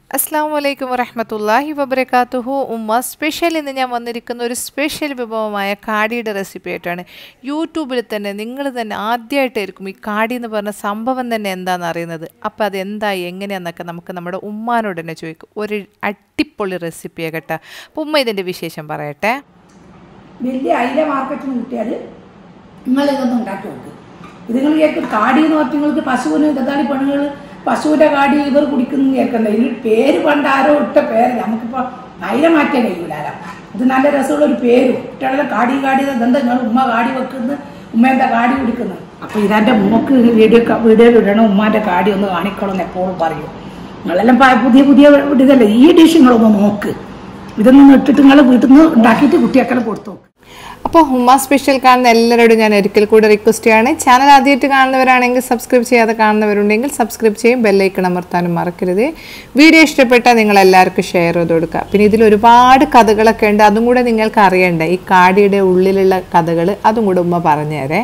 അസ്സാം വലൈക്കും വറഹമത്തല്ലാഹി വബർക്കാത്തുഹു ഉമ്മ സ്പെഷ്യൽ ഇന്ന് ഞാൻ വന്നിരിക്കുന്ന ഒരു സ്പെഷ്യൽ വിഭവമായ കാടിയുടെ റെസിപ്പി ആയിട്ടാണ് യൂട്യൂബിൽ തന്നെ നിങ്ങൾ തന്നെ ആദ്യമായിട്ടായിരിക്കും ഈ കാടി എന്ന് പറഞ്ഞ സംഭവം തന്നെ എന്താണെന്ന് അറിയുന്നത് അപ്പോൾ അത് എന്തായി എങ്ങനെയാണെന്നൊക്കെ നമുക്ക് നമ്മുടെ ഉമ്മാനോട് തന്നെ ചോദിക്കും ഒരു അടിപൊളി റെസിപ്പിയാണ് കേട്ടോ അപ്പോൾ ഉമ്മ ഇതിൻ്റെ വിശേഷം പറയട്ടെ വലിയ അയില മാർക്കറ്റിൽ നിന്ന് കിട്ടിയാൽ നിങ്ങൾ ഇതൊന്നും ഉണ്ടാക്കി നോക്ക് ഇത് നിങ്ങൾ കേൾക്കും കാടി എന്ന് പറഞ്ഞാൽ നിങ്ങൾക്ക് പശുവിന് ഇതാടി പെണ്ണുങ്ങൾ പശുവിൻ്റെ കാടി ഇവർ കുടിക്കുന്നു കേൾക്കണ്ട ഇതിന് പേര് പണ്ട് ആരോ ഇട്ട പേര് നമുക്കിപ്പോൾ അയില മാറ്റാൻ കഴിയൂലാലോ ഇത് നല്ല രസമുള്ള ഒരു പേരും കുട്ടികളെ കാടി കാടി എന്താ നിങ്ങൾ ഉമ്മ കാടി വെക്കുന്നു ഉമ്മ എന്താ കാടി കുടിക്കുന്നത് അപ്പോൾ ഇതെൻ്റെ മോക്ക് വീഡിയോ വീഡിയോയിൽ ഇടണം ഉമ്മാൻ്റെ കാടി ഒന്ന് കാണിക്കണം എന്ന് എപ്പോഴും പറയും നിങ്ങളെല്ലാം പ- പുതിയ പുതിയ ഇതല്ലേ ഈ ഡിഷ് നിങ്ങളൊന്ന് നോക്ക് ഇതൊന്നും ഇട്ടിട്ട് നിങ്ങൾ വീട്ടിൽ നിന്ന് ഉണ്ടാക്കിയിട്ട് കുട്ടിയൊക്കെ കൊടുത്തു നോക്ക് അപ്പോൾ ഉമ്മ സ്പെഷ്യൽ കാണുന്ന എല്ലാവരോടും ഞാൻ ഒരിക്കൽ കൂടെ റിക്വസ്റ്റ് ചെയ്യാണ് ചാനൽ ആദ്യമായിട്ട് കാണുന്നവരാണെങ്കിൽ സബ്സ്ക്രൈബ് ചെയ്യാതെ കാണുന്നവരുണ്ടെങ്കിൽ സബ്സ്ക്രൈബ് ചെയ്യും ബെല്ലൈക്കൺ അമർത്താനും മറക്കരുത് വീഡിയോ ഇഷ്ടപ്പെട്ടാൽ നിങ്ങൾ എല്ലാവർക്കും ഷെയർ ചെയ്ത് കൊടുക്കുക പിന്നെ ഇതിൽ ഒരുപാട് കഥകളൊക്കെ ഉണ്ട് അതും കൂടെ നിങ്ങൾക്ക് അറിയണ്ടേ ഈ കാടിയുടെ ഉള്ളിലുള്ള കഥകൾ അതും കൂടെ ഉമ്മ പറഞ്ഞുതരേ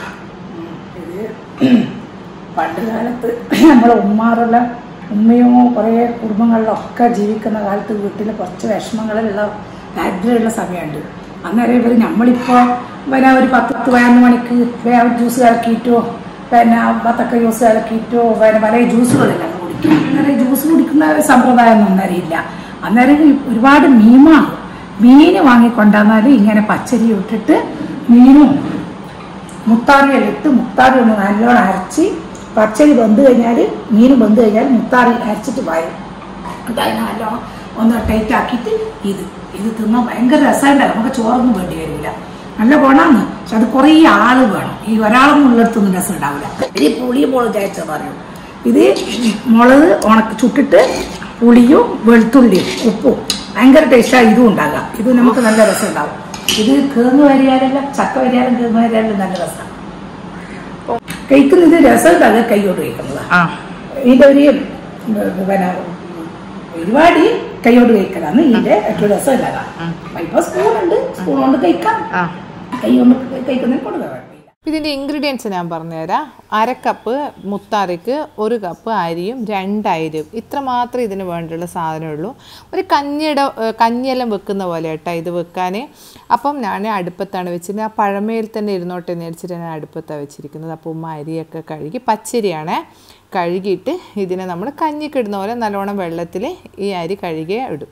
പണ്ട് കാലത്ത് നമ്മളെ ഉമ്മാറുള്ള ഉമ്മയും കുറേ കുടുംബങ്ങളിലൊക്കെ ജീവിക്കുന്ന കാലത്ത് വീട്ടിൽ കുറച്ച് വിഷമങ്ങളിലുള്ള ദാരിദ്ര്യമുള്ള സമയമുണ്ട് അന്നേരം ഇവർ നമ്മളിപ്പോൾ പിന്നെ ഒരു പത്ത് പത്ത് പതിനൊന്ന് മണിക്ക് വേറെ ജ്യൂസ് കലക്കിയിട്ടോ പിന്നെ പത്തൊക്കെ ജ്യൂസ് കലക്കിയിട്ടോ പിന്നെ പല ജ്യൂസുകളെല്ലാം കുടിക്കും അന്നേരം ജ്യൂസ് കുടിക്കുന്ന സമ്പ്രദായം ഒന്നും അറിയില്ല അന്നേരം ഈ ഒരുപാട് മീൻ വാങ്ങും മീൻ വാങ്ങിക്കൊണ്ടുവന്നാൽ ഇങ്ങനെ പച്ചരി ഇട്ടിട്ട് മീനും മുത്താറിയെല്ലാം ഇട്ട് മുത്താറി ഒന്ന് നല്ലോണം അരച്ച് പച്ചരി വെന്ത് കഴിഞ്ഞാൽ മീൻ വെന്ത് കഴിഞ്ഞാൽ മുത്താറി അരച്ചിട്ട് വരും അതിനെ നല്ലോണം ഒന്ന് ടൈറ്റ് ആക്കിയിട്ട് ഇത് ഇത് തിന്നാൻ ഭയങ്കര രസമുണ്ടാവും നമുക്ക് ചോറൊന്നും വേണ്ടി വരില്ല നല്ല ഗുണമാണ് പക്ഷെ അത് കുറേ ആള് വേണം ഈ ഒരാളൊന്നും ഉള്ളിടത്തൊന്നും രസം ഉണ്ടാവില്ല ഈ പുളി മുളക് തേച്ച പറയും ഇത് മുളക് ഉണക്ക് ചുട്ടിട്ട് പുളിയും വെളുത്തുള്ളിയും ഉപ്പും ഭയങ്കര ടേസ്റ്റാണ് ഇതും ഉണ്ടാകാം ഇത് നമുക്ക് നല്ല രസം ഉണ്ടാവും ഇത് കേങ്ങ് വരിയാലല്ല ചക്ക വരിയാലും കേങ്ങ് വരിയാലും നല്ല രസമാണ് കഴിക്കുന്നത് രസം ഉണ്ടാകുക കൈയോട് കഴിക്കുന്നതാ ഇതിന്റെ ഒരു പിന്നെ ഒരുപാട് കൈയോട് കഴിക്കലാണ് ഇതിന്റെ ഏറ്റവും രസം ഇല്ലാതാ ഇപ്പൊ സ്പൂണുണ്ട് സ്പൂൺ കൊണ്ട് കഴിക്കാം കൈ കൊണ്ട് കഴിക്കുന്നതിന് കൊടുക്കുക കുഴപ്പമില്ല ഇതിൻ്റെ ഇൻഗ്രീഡിയൻസ് ഞാൻ പറഞ്ഞുതരാം അര കപ്പ് മുത്താറിക്ക് ഒരു കപ്പ് അരിയും രണ്ട് അരിയും ഇത്ര മാത്രമേ ഇതിന് വേണ്ടിയുള്ള സാധനമുള്ളൂ ഒരു കഞ്ഞിയുടെ ഏഹ്, കഞ്ഞിയെല്ലാം വെക്കുന്ന പോലെ കേട്ടോ ഇത് വെക്കാൻ അപ്പം ഞാൻ അടുപ്പത്താണ് വെച്ചിരുന്നത് ആ പഴമയിൽ തന്നെ ഇരുന്നോട്ടെ എന്ന് വെച്ചിട്ട് ഞാൻ അടുപ്പത്താണ് വെച്ചിരിക്കുന്നത് അപ്പോൾ ഉമ്മ അരിയൊക്കെ കഴുകി പച്ചരിയാണ് കഴുകിയിട്ട് ഇതിനെ നമ്മൾ കഞ്ഞിക്ക് ഇടുന്ന പോലെ നല്ലോണം വെള്ളത്തിൽ ഈ അരി കഴുകി ഇടും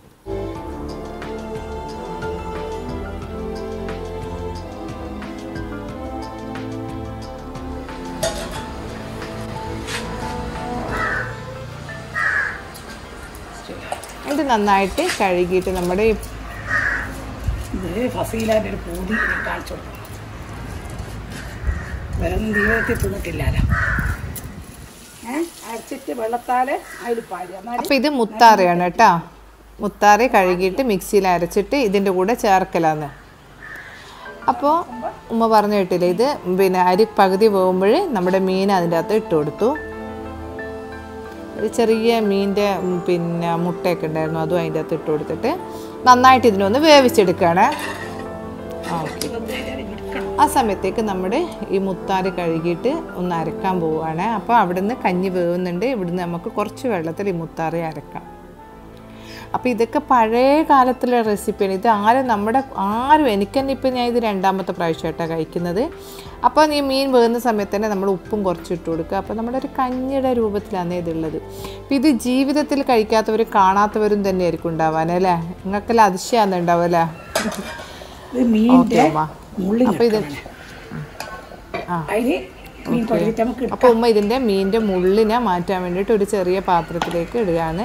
ഇത് നന്നായിട്ട് കഴുകിയിട്ട് നമ്മുടെ ഈ ഇത് ഫസീലാൻ്റെ ഒരു പൂതി കാണിച്ചു കൊടുക്കും വേറൊന്നും ജീവിതത്തിൽ തിന്നിട്ടില്ലല്ലോ ഏഹ് അരച്ചിട്ട് വെള്ളത്താല് അതിൽ പാരി എന്നാൽ അപ്പോൾ ഇത് മുത്താറിയാണ് കേട്ടോ മുത്താറി കഴുകിയിട്ട് മിക്സിയിൽ അരച്ചിട്ട് ഇതിൻ്റെ കൂടെ ചേർക്കലാന്ന് അപ്പോൾ ഉമ്മ പറഞ്ഞു കേട്ടില്ലേ ഇത് പിന്നെ അരി പകുതി പോകുമ്പോൾ നമ്മുടെ മീൻ അതിൻ്റെ അകത്ത് ഇട്ട് കൊടുത്തു ഒരു ചെറിയ മീനിൻ്റെ പിന്നെ മുട്ടയൊക്കെ ഉണ്ടായിരുന്നു അതും അതിൻ്റെ അകത്ത് ഇട്ട് കൊടുത്തിട്ട് നന്നായിട്ട് ഇതിനൊന്ന് വേവിച്ചെടുക്കുകയാണ് ഓക്കെ ആ സമയത്തേക്ക് നമ്മുടെ ഈ മുത്താറി കഴുകിയിട്ട് ഒന്ന് അരക്കാൻ പോവുകയാണ് അപ്പോൾ അവിടുന്ന് കഞ്ഞി വേവുന്നുണ്ട് ഇവിടുന്ന് നമുക്ക് കുറച്ച് വെള്ളത്തിൽ ഈ മുത്താറി അരക്കാം അപ്പോൾ ഇതൊക്കെ പഴയ കാലത്തുള്ള റെസിപ്പിയാണ് ഇത് ആരും നമ്മുടെ ആരും എനിക്ക് തന്നെ ഇപ്പം ഞാൻ ഇത് രണ്ടാമത്തെ പ്രാവശ്യമായിട്ടാണ് കഴിക്കുന്നത് അപ്പോൾ ഈ മീൻ വേകുന്ന സമയത്ത് തന്നെ നമ്മൾ ഉപ്പും കുറച്ച് ഇട്ട് കൊടുക്കുക അപ്പോൾ നമ്മുടെ ഒരു കഞ്ഞിയുടെ രൂപത്തിലാണ് ഇതുള്ളത് അപ്പോൾ ഇത് ജീവിതത്തിൽ കഴിക്കാത്തവരും കാണാത്തവരും തന്നെ ആയിരിക്കും ഉണ്ടാവാനല്ലേ നിങ്ങൾക്കെല്ലാം അതിശയാന്ന് ഉണ്ടാവുമല്ലേ ഇത് മീനിന്റെ ഉമ്മ. മുള്ളി അപ്പോൾ ഇത് അതിന് മീൻ പൊടിയിട്ട് നമുക്ക് ഇടാം. അപ്പോൾ ഉമ്മ ഇതിൻ്റെ മീനിൻ്റെ മുള്ളിനെ മാറ്റാൻ വേണ്ടിയിട്ട് ഒരു ചെറിയ പാത്രത്തിലേക്ക് ഇടുകയാണ്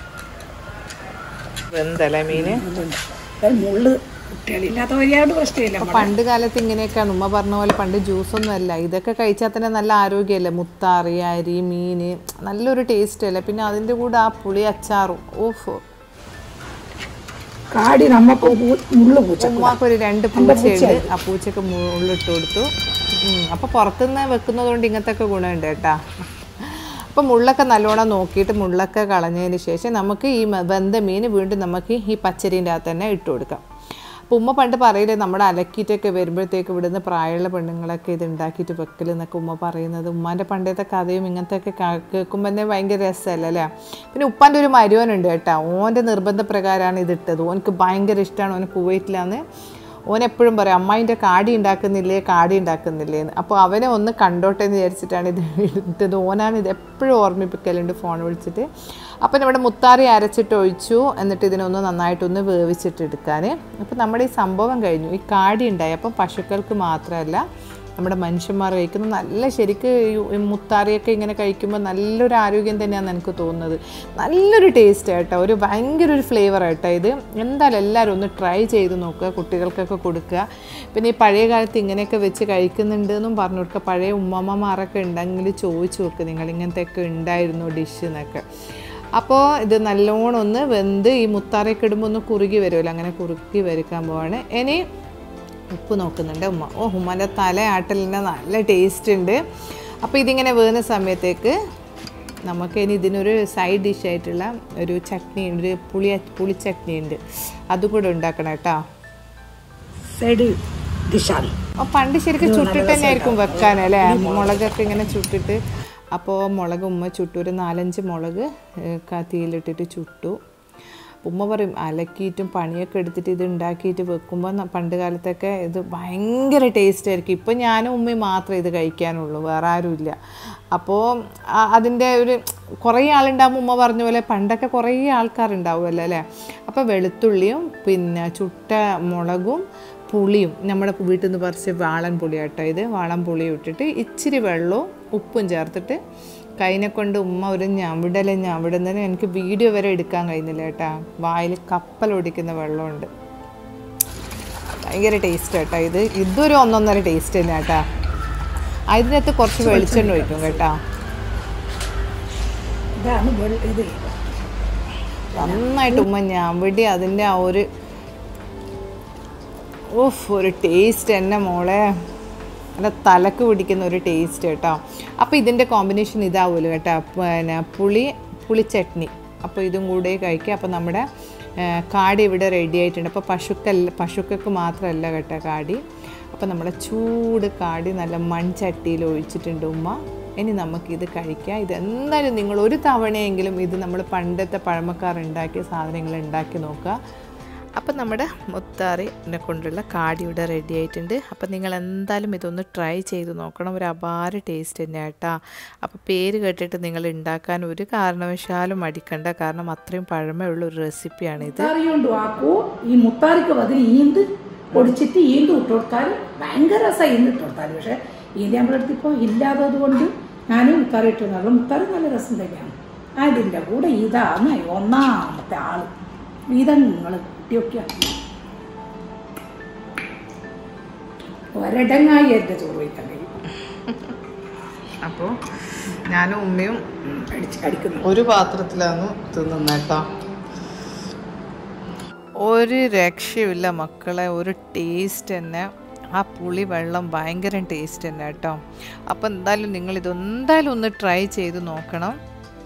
വെന്തല്ലേ മീന് അത് മുള്ള് കുട്ടികളില്ലാത്ത വരിയാണ്ട് പ്രശ്നമില്ല അപ്പോൾ പണ്ട് കാലത്ത് ഇങ്ങനെയൊക്കെയാണ് ഉമ്മ പറഞ്ഞ പോലെ പണ്ട് ജ്യൂസൊന്നും അല്ല ഇതൊക്കെ കഴിച്ചാൽ തന്നെ നല്ല ആരോഗ്യമല്ലേ മുത്താറി അരി മീൻ നല്ലൊരു ടേസ്റ്റ് അല്ലേ പിന്നെ അതിൻ്റെ കൂടെ ആ പുളി അച്ചാറും ഓഫ് കാടി നമുക്ക് പൂ- മുള്ള് പൂച്ച ഉമ്മാക്ക് ഒരു രണ്ട് പൂച്ചയുണ്ട് ആ പൂച്ചക്ക് മുള്ളിട്ട് കൊടുത്തു ഉം, അപ്പോൾ പുറത്തുനിന്ന് വെക്കുന്നത് കൊണ്ട് ഇങ്ങനത്തെ ഒക്കെ ഗുണമുണ്ട് കേട്ടാ അപ്പോൾ മുള്ളൊക്കെ നല്ലോണം നോക്കിയിട്ട് മുള്ളൊക്കെ കളഞ്ഞതിന് ശേഷം നമുക്ക് ഈ മ- വെന്ത മീൻ വീണ്ടും നമുക്ക് ഈ പച്ചരീൻ്റെ അകത്ത് തന്നെ ഇട്ട് കൊടുക്കാം അപ്പോൾ ഉമ്മ പണ്ട് പറയില്ലേ നമ്മുടെ അലക്കിയിട്ടൊക്കെ വരുമ്പോഴത്തേക്ക് ഇവിടുന്ന് പ്രായമുള്ള പെണ്ണുങ്ങളൊക്കെ ഇത് ഉണ്ടാക്കിയിട്ട് വെക്കൽ എന്നൊക്കെ ഉമ്മ പറയുന്നത് ഉമ്മാൻ്റെ പണ്ടത്തെ കഥയും ഇങ്ങനത്തെ ഒക്കെ കേൾക്കുമ്പോൾ തന്നെ ഭയങ്കര രസമല്ലേ അല്ലേ പിന്നെ ഉപ്പാൻ്റെ ഒരു മരുവനുണ്ട് കേട്ടോ ഓൻ്റെ നിർബന്ധപ്രകാരമാണ് ഇത് ഇട്ടത് ഓനക്ക് ഭയങ്കര ഇഷ്ടമാണ് ഓന് കുവൈറ്റിലാന്ന് ഓൻ എപ്പോഴും പറയും അമ്മായിൻ്റെ കാടി ഉണ്ടാക്കുന്നില്ലേ കാടി ഉണ്ടാക്കുന്നില്ലേ എന്ന് അപ്പോൾ അവനെ ഒന്ന് കണ്ടോട്ടെ എന്ന് വിചാരിച്ചിട്ടാണ് ഇത് ഇട്ടത് ഓനാണ് ഇത് എപ്പോഴും ഓർമ്മിപ്പിക്കലുണ്ട് ഫോൺ വിളിച്ചിട്ട് അപ്പം നമ്മുടെ മുത്താറി അരച്ചിട്ട് ഒഴിച്ചു എന്നിട്ട് ഇതിനൊന്ന് നന്നായിട്ടൊന്ന് വേവിച്ചിട്ട് എടുക്കാൻ അപ്പോൾ നമ്മുടെ ഈ സംഭവം കഴിഞ്ഞു ഈ കാടി ഉണ്ടായി അപ്പം പശുക്കൾക്ക് മാത്രമല്ല നമ്മുടെ മനുഷ്യന്മാർ കഴിക്കുന്ന നല്ല ശരിക്ക് ഈ മുത്താറിയൊക്കെ ഇങ്ങനെ കഴിക്കുമ്പോൾ നല്ലൊരു ആരോഗ്യം തന്നെയാണ് എനിക്ക് തോന്നുന്നത് നല്ലൊരു ടേസ്റ്റ് കേട്ടോ ഒരു ഭയങ്കര ഒരു ഫ്ലേവർ കേട്ടോ ഇത് എന്തായാലും എല്ലാവരും ഒന്ന് ട്രൈ ചെയ്ത് നോക്കുക കുട്ടികൾക്കൊക്കെ കൊടുക്കുക പിന്നെ ഈ പഴയ കാലത്ത് ഇങ്ങനെയൊക്കെ വെച്ച് കഴിക്കുന്നുണ്ട് എന്നും പറഞ്ഞു കൊടുക്കുക പഴയ ഉമ്മമ്മമാരൊക്കെ ഉണ്ടെങ്കിൽ ചോദിച്ചു നോക്ക് നിങ്ങൾ ഇങ്ങനത്തെയൊക്കെ ഉണ്ടായിരുന്നു ഡിഷ് എന്നൊക്കെ അപ്പോൾ ഇത് നല്ലോണം ഒന്ന് വെന്ത് ഈ മുത്താറയൊക്കെ ഇടുമ്പോൾ ഒന്ന് കുറുകി വരുമല്ലോ അങ്ങനെ കുറുക്കി വരയ്ക്കാൻ പോവാണ് ഇനി ഉപ്പ് നോക്കുന്നുണ്ട് ഉമ്മ ഓ ഉമ്മൻ്റെ തലയാട്ടലിന് നല്ല ടേസ്റ്റ് ഉണ്ട് അപ്പോൾ ഇതിങ്ങനെ വേകുന്ന സമയത്തേക്ക് നമുക്ക് ഇനി ഇതിനൊരു സൈഡ് ഡിഷായിട്ടുള്ള ഒരു ചട്നി ഉണ്ട് ഒരു പുളി പുളി ചട്നി ഉണ്ട് അതും കൂടെ ഉണ്ടാക്കണം കേട്ടോ സൈഡ് ഡിഷാണ് അപ്പോൾ പണ്ട് ശരിക്കും ചുട്ടിട്ട് തന്നെ ആയിരിക്കും വെക്കാനല്ലേ മുളകൊക്കെ ഇങ്ങനെ ചുട്ടിട്ട് അപ്പോൾ മുളക് ഉമ്മ ചുട്ടു ഒരു നാലഞ്ച് മുളക് ഏഹ്, ക- തീയിലിട്ടിട്ട് ചുട്ടു ഉമ്മ പറയും അലക്കിയിട്ടും പണിയൊക്കെ എടുത്തിട്ട് ഇത് ഉണ്ടാക്കിയിട്ട് വെക്കുമ്പോൾ ന- പണ്ട് കാലത്തൊക്കെ ഇത് ഭയങ്കര ടേസ്റ്റ് ആയിരിക്കും ഇപ്പം ഞാനും ഉമ്മയും മാത്രമേ ഇത് കഴിക്കാനുള്ളൂ വേറെ ആരുമില്ല അപ്പോൾ അതിൻ്റെ ഒരു കുറേ ആളുണ്ടാകുമ്പോൾ ഉമ്മ പറഞ്ഞ പോലെ പണ്ടൊക്കെ കുറേ ആൾക്കാരുണ്ടാവുമല്ലോ അല്ലേ അപ്പോൾ വെളുത്തുള്ളിയും പിന്നെ ചുട്ട മുളകും പുളിയും നമ്മുടെ വീട്ടിൽ നിന്ന് പറിച്ച് വാളൻ പുളി കേട്ടോ ഇത് വാളൻ പുളി ഇട്ടിട്ട് ഇച്ചിരി വെള്ളവും ഉപ്പും ചേർത്തിട്ട് കൈനെ കൊണ്ട് ഉമ്മ ഒരു ഞവിടലെ ഞവിടുന്നതിന് എനിക്ക് വീഡിയോ വരെ എടുക്കാൻ കഴിയുന്നില്ല കേട്ടാ വായിൽ കപ്പൽ ഒടിക്കുന്ന വെള്ളമുണ്ട് ഭയങ്കര ടേസ്റ്റ് കേട്ടോ ഇത് ഇതൊരു ഒന്നൊന്നര ടേസ്റ്റ് തന്നെ കേട്ടാ അതിനകത്ത് കുറച്ച് വെളിച്ചെണ്ണ ഒഴിക്കും കേട്ടാ ഇതാണ് വെള്ള- ഇത് നന്നായിട്ട് ഉമ്മ ഞവിടി അതിൻ്റെ ആ ഒരു ഓഫ് ഒരു ടേസ്റ്റ് എന്നെ മോളെ നല്ല തലക്ക് പിടിക്കുന്ന ഒരു ടേസ്റ്റ് കേട്ടോ അപ്പോൾ ഇതിൻ്റെ കോമ്പിനേഷൻ ഇതാവുമല്ലോ കേട്ടോ പിന്നെ പുളി പുളി ചട്നി അപ്പോൾ ഇതും കൂടെ കഴിക്കുക അപ്പോൾ നമ്മുടെ ആ, കാടി ഇവിടെ റെഡി ആയിട്ടുണ്ട് അപ്പോൾ പശുക്കല്ല പശുക്കൾക്ക് മാത്രമല്ല കേട്ടോ കാടി അപ്പോൾ നമ്മുടെ ചൂട് കാടി നല്ല മൺചട്ടിയിൽ ഒഴിച്ചിട്ടുണ്ട് ഉമ്മ ഇനി നമുക്കിത് കഴിക്കാം ഇത് എന്തായാലും നിങ്ങൾ ഒരു തവണയെങ്കിലും ഇത് നമ്മൾ പണ്ടത്തെ പഴമക്കാർ ഉണ്ടാക്കിയ സാധനങ്ങൾ ഉണ്ടാക്കി നോക്കുക അപ്പം നമ്മുടെ മുത്താറിനെ കൊണ്ടുള്ള കാടി ഇവിടെ റെഡി ആയിട്ടുണ്ട് അപ്പം നിങ്ങൾ എന്തായാലും ഇതൊന്ന് ട്രൈ ചെയ്ത് നോക്കണം ഒരു അപാര ടേസ്റ്റ് തന്നെ കേട്ടാ അപ്പോൾ പേര് കേട്ടിട്ട് നിങ്ങൾ ഉണ്ടാക്കാൻ ഒരു കാരണവശാലും മടിക്കണ്ട കാരണം അത്രയും പഴമയുള്ള ഒരു റെസിപ്പിയാണ് ഇത് മുത്താറി കൊണ്ട് ആക്കൂ ഈ മുത്താറിക്ക് ബദൽ ഈന്ത് പൊടിച്ചിട്ട് ഈന്ത് ഇട്ട് കൊടുത്താൽ ഭയങ്കര രസമാണ് ഈന്ത് ഇട്ട് കൊടുത്താൽ പക്ഷേ ഈന്ത് നമ്മളടുത്ത് ഇപ്പോൾ ഇല്ലാത്തത് കൊണ്ട് ഞാനും മുത്താറി ഇട്ട് നല്ല മുത്താറി നല്ല രസം തന്നെയാണ് അതിൻ്റെ കൂടെ ഇതാണ് ഒന്നാമത്തെ ആള് ഇതാ നിങ്ങൾ കുട്ടിയൊക്കെയാണ് ഒരടങ്ങായി എൻ്റെ ചോറ് വയ്ക്കാൻ കഴിയും അപ്പോൾ ഞാനും ഉമ്മയും അടിച്ച് അടിക്കുന്നു ഒരു പാത്രത്തിലാണ് തിന്നുന്നത് കേട്ടോ ഒരു രക്ഷയുമില്ല മക്കളെ ഒരു ടേസ്റ്റ് തന്നെ ആ പുളി വെള്ളം ഭയങ്കര ടേസ്റ്റ് തന്നെ കേട്ടോ അപ്പോൾ എന്തായാലും നിങ്ങൾ ഇതെന്തായാലും ഒന്ന് ട്രൈ ചെയ്ത് നോക്കണം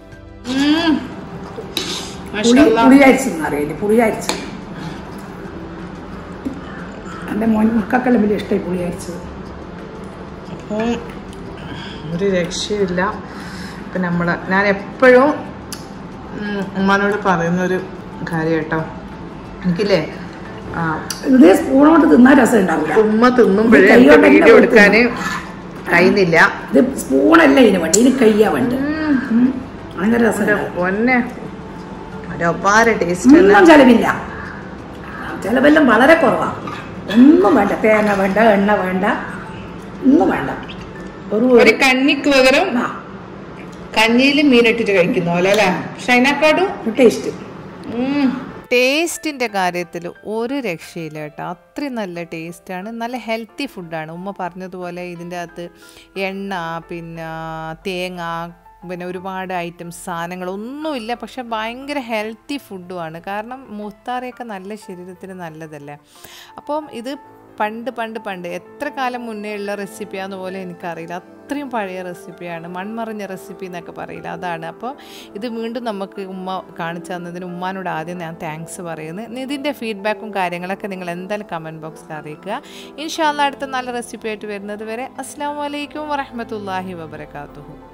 പുളി പുളിയരിച്ചെന്ന് അറിയില്ല പുളിയരിച്ച് എൻ്റെ മോൻ മക്കൾക്കെല്ലാം വലിയ ഇഷ്ടമായി പുളിയരിച്ചത് അപ്പോൾ ഒരു രക്ഷയില്ല ഇപ്പം നമ്മൾ ഞാൻ എപ്പോഴും ഉമ്മാനോട് പറയുന്നൊരു കാര്യം കേട്ടോ എനിക്കില്ലേ ആ, ഇതേ സ്പൂണോട്ട് തിന്നാൻ രസം ഉണ്ടാവില്ല ഉമ്മ തിന്നുമ്പോഴേ ഇത് എനിക്ക് കൈകൊണ്ടല്ല വീഡിയോ കൊടുക്കുന്നത്. എടുക്കാൻ കഴിയുന്നില്ല ഇത് സ്പൂണല്ല ഇതിന് വേണ്ടി ഇതിന് കയ്യാ വേണ്ട ഉം. ഭയങ്കര രസം ഒന്നെ ഒരു അപാര ടേസ്റ്റ് ഒന്നും ചെലവില്ല ചെലവെല്ലാം വളരെ കുറവാണ് ഒന്നും വേണ്ട തേങ്ങ വേണ്ട എണ്ണ വേണ്ട ഒന്നും വേണ്ട ഒരു ഒരു കഞ്ഞിക്ക് പകരം ആ, കഞ്ഞിയിൽ മീനിട്ടിട്ട് കഴിക്കുന്ന പോലെ അല്ലേ പക്ഷെ അതിനെക്കാട്ടും ഒരു ടേസ്റ്റ് ടേസ്റ്റിൻ്റെ കാര്യത്തിൽ ഒരു രക്ഷയില്ല കേട്ടോ അത്രയും നല്ല ടേസ്റ്റാണ് നല്ല ഹെൽത്തി ഫുഡാണ് ഉമ്മ പറഞ്ഞതുപോലെ ഇതിൻ്റെ അകത്ത് എണ്ണ പിന്നെ തേങ്ങ പിന്നെ ഒരുപാട് ഐറ്റംസ് സാധനങ്ങളൊന്നുമില്ല പക്ഷെ ഭയങ്കര ഹെൽത്തി ഫുഡുമാണ് കാരണം മുത്താറിയൊക്കെ നല്ല ശരീരത്തിന് നല്ലതല്ലേ അപ്പം ഇത് പണ്ട് പണ്ട് പണ്ട് എത്ര കാലം മുന്നേ ഉള്ള റെസിപ്പിയാന്ന് പോലും എനിക്കറിയില്ല അത്രയും പഴയ റെസിപ്പിയാണ് മൺമറിഞ്ഞ റെസിപ്പി എന്നൊക്കെ പറയില്ല അതാണ് അപ്പോൾ ഇത് വീണ്ടും നമുക്ക് ഉമ്മ കാണിച്ചു തന്നതിന് ഉമ്മാനോട് ആദ്യം ഞാൻ താങ്ക്സ് പറയുന്നു ഇനി ഇതിൻ്റെ ഫീഡ്ബാക്കും കാര്യങ്ങളൊക്കെ നിങ്ങൾ എന്തായാലും കമൻറ്റ് ബോക്സിൽ അറിയിക്കുക ഇൻഷാല്ല അടുത്ത നല്ല റെസിപ്പി ആയിട്ട് വരുന്നത് വരെ അസ്സാം വലൈക്കും വറഹമത്തല്ലാഹി വബർക്കാത്തുഹു